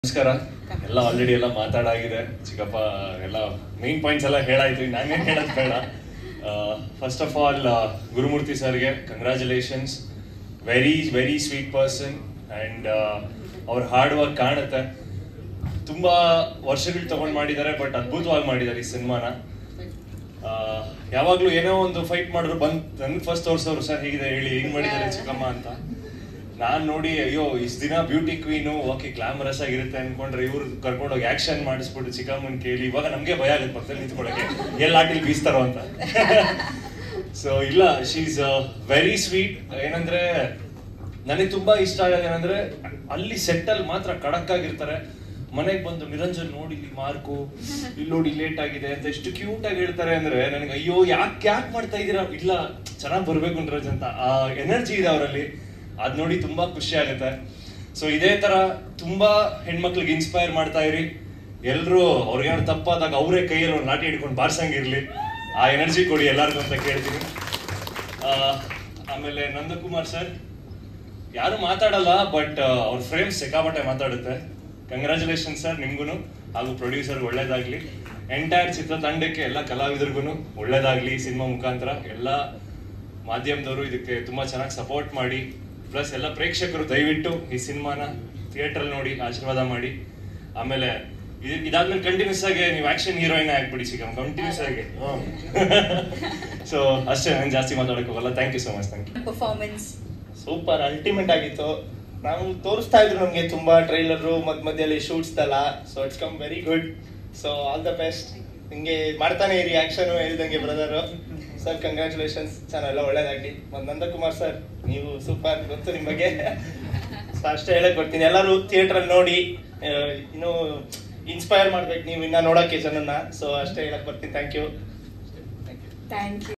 ನಮಸ್ಕಾರ ಎಲ್ಲ ಆಲ್ರೆಡಿ ಎಲ್ಲ ಮಾತಾಡಾಗಿದೆ ಚಿಕ್ಕಪ್ಪ ಎಲ್ಲ ಮೇನ್ ಪಾಯಿಂಟ್ಸ್ ಎಲ್ಲ ಹೇಳಾಯ್ತು ನಾನೇನು ಹೇಳೋದು ಬೇಡ ಫಸ್ಟ್ ಆಫ್ ಆಲ್ ಗುರುಮೂರ್ತಿ ಸರ್ಗೆ congratulations very very sweet person and ಅವ್ರ ಹಾರ್ಡ್ ವರ್ಕ್ ಕಾಣುತ್ತೆ ತುಂಬಾ ವರ್ಷಗಳು ತಗೊಂಡ್ ಮಾಡಿದ್ದಾರೆ ಬಟ್ ಅದ್ಭುತವಾಗಿ ಮಾಡಿದ್ದಾರೆ ಈ ಸಿನಿಮಾನ ಯಾವಾಗ್ಲೂ ಏನೋ ಒಂದು ಫೈಟ್ ಮಾಡಿದ್ರು ಬಂದ್ ನನ್ಗೆ ಫಸ್ಟ್ ತೋರ್ಸೋರು ಸರ್ ಹೇಗಿದೆ ಹೇಳಿ ಹೆಂಗ್ ಮಾಡಿದ್ದಾರೆ ಚಿಕ್ಕಮ್ಮ ಅಂತ ನಾನ್ ನೋಡಿ ಅಯ್ಯೋ ಇಷ್ಟ ದಿನ ಬ್ಯೂಟಿ ಕ್ವೀನು ಓಕೆ ಗ್ಲಾಮರಸ್ ಆಗಿರುತ್ತೆ ಅನ್ಕೊಂಡ್ರೆ ಇವ್ರು ಕರ್ಕೊಂಡೋಗಿ ಆಕ್ಷನ್ ಮಾಡಿಸ್ಬಿಟ್ಟು ಚಿಕ್ಕಮ್ಮನ್ ಕೇಳಿ ಇವಾಗ ನಮ್ಗೆ ಭಯ ಆಗುತ್ತೆ ಪಕ್ಕದಲ್ಲಿ ನಿಂತ್ಕೊಳಕ್ಕೆ ಎಲ್ಲ ಆಟಿಲ್ ಬೀಸ್ತಾರೋ ಅಂತ ಸೊ ಇಲ್ಲ ಶಿ ಇಸ್ ವೆರಿ ಸ್ವೀಟ್ ಏನಂದ್ರೆ ನನಗೆ ತುಂಬಾ ಇಷ್ಟ ಆಗೋದು ಏನಂದ್ರೆ ಅಲ್ಲಿ ಸೆಟ್ ಅಲ್ಲಿ ಮಾತ್ರ ಖಡಕ್ ಆಗಿರ್ತಾರೆ ಮನೆಗೆ ಬಂದು ನಿರಂಜನ್ ನೋಡಿ ಇಲ್ಲಿ ಮಾರ್ಕು ಇಲ್ಲಿ ನೋಡಿ ಲೇಟ್ ಆಗಿದೆ ಅಂತ ಎಷ್ಟು ಕ್ಯೂಟ್ ಆಗಿ ಹೇಳ್ತಾರೆ ಅಂದ್ರೆ ನನಗೆ ಅಯ್ಯೋ ಯಾಕೆ ಯಾಕೆ ಮಾಡ್ತಾ ಇದೀರಾ ಇಲ್ಲ ಚೆನ್ನಾಗಿ ಬರ್ಬೇಕು ನಿರಂಜನ್ ಅಂತ ಆ ಎನರ್ಜಿ ಇದೆ ಅವರಲ್ಲಿ ಅದ್ ನೋಡಿ ತುಂಬಾ ಖುಷಿ ಆಗುತ್ತೆ ಸೊ ಇದೇ ತರ ತುಂಬಾ ಹೆಣ್ಮಕ್ಳಿಗೆ ಇನ್ಸ್ಪೈರ್ ಮಾಡ್ತಾ ಇರಿ ಎಲ್ರು ಅವ್ರಿಗೇನಾದ್ರು ತಪ್ಪಾದಾಗ ಅವರೇ ಕೈಯಲ್ಲಿ ಒಂದು ಲಾಠಿ ಹಿಡ್ಕೊಂಡು ಬಾರ್ಸಂಗಿರ್ಲಿ ಆ ಎನರ್ಜಿ ಕೊಡಿ ಎಲ್ಲರಿಗೂ ಅಂತ ಕೇಳ್ತೀನಿ ಆ, ಆಮೇಲೆ ನಂದಕುಮಾರ್ ಸರ್ ಯಾರು ಮಾತಾಡಲ್ಲ ಬಟ್ ಅವ್ರ ಫ್ರೇಮ್ ಸಿಕ್ಕಾಪಟ್ಟೆ ಮಾತಾಡುತ್ತೆ ಕಂಗ್ರ್ಯಾಚುಲೇಷನ್ ಸರ್ ನಿಮ್ಗೂ ಹಾಗೂ ಪ್ರೊಡ್ಯೂಸರ್ ಒಳ್ಳೇದಾಗ್ಲಿ ಎಂಟೈರ್ ಚಿತ್ರತಂಡಕ್ಕೆ ಎಲ್ಲ ಕಲಾವಿದರಿಗೂ ಒಳ್ಳೇದಾಗ್ಲಿ ಸಿನಿಮಾ ಮುಖಾಂತರ ಎಲ್ಲ ಮಾಧ್ಯಮದವರು ಇದಕ್ಕೆ ತುಂಬಾ ಚೆನ್ನಾಗಿ ಸಪೋರ್ಟ್ ಮಾಡಿ ಪ್ಲಸ್ ಎಲ್ಲ ಪ್ರೇಕ್ಷಕರು ದಯವಿಟ್ಟು ಈ ಸಿನಿಮಾನ ಥಿಯೇಟರ್ ನೋಡಿ ಆಶೀರ್ವಾದ ಮಾಡಿ ಆಮೇಲೆ ಇದ್- ಇದಾದ್ಮೇಲೆ ಕಂಟಿನ್ಯೂಸ್ ಆಗಿ ನೀವು ಆಕ್ಷನ್ ಹೀರೋಯಿನ್ ಆಗ್ಬಿಡಿ ಸಿಗಮ್ ಕಂಟಿನ್ಯೂಸ್ ಆಗಿ ಸೊ ಅಷ್ಟೇ ನಾನು ಜಾಸ್ತಿ ಮಾತಾಡಕ್ ಹೋಗಲ್ಲ thank you so much thank you performance super ultimate ಆಗಿತ್ತು ನಾವು ತೋರಿಸ್ತಾ ಇದ್ರು ನಮಗೆ ತುಂಬಾ ಟ್ರೈಲರು ಮಧ್ಯ ಮಧ್ಯದಲ್ಲಿ ಶೂಟ್ಸ್ ಎಲ್ಲ so it's come very good so all the best ಹಿಂಗೆ ಮಾಡ್ತಾನೆ ಇರಿ ಆಕ್ಷನ್ ಹೇಳ್ದಂಗೆ ಬ್ರದರ್ ಸರ್ ಕಂಗ್ರ್ಯಾಚುಲೇಷನ್ಸ್ ಚೆನ್ನಾಗೆಲ್ಲ ಒಳ್ಳೇದಾಗ್ಲಿ ಮತ್ತು ನಂದಕುಮಾರ್ ಸರ್ ನೀವು ಸೂಪರ್ ಗೊತ್ತು ನಿಮ್ಮ ಬಗ್ಗೆ ಸೊ ಅಷ್ಟೇ ಹೇಳಕ್ ಬರ್ತೀನಿ ಎಲ್ಲರೂ ಥಿಯೇಟ್ರಲ್ಲಿ ನೋಡಿ ಆ, ಇನ್ನೂ ಇನ್ಸ್ಪೈರ್ ಮಾಡ್ಬೇಕು ನೀವು ಇನ್ನ ನೋಡೋಕ್ಕೆ ಜನನ್ನ ಸೊ ಅಷ್ಟೇ ಹೇಳಕ್ ಬರ್ತೀನಿ ಥ್ಯಾಂಕ್ ಯು ಥ್ಯಾಂಕ್ ಯು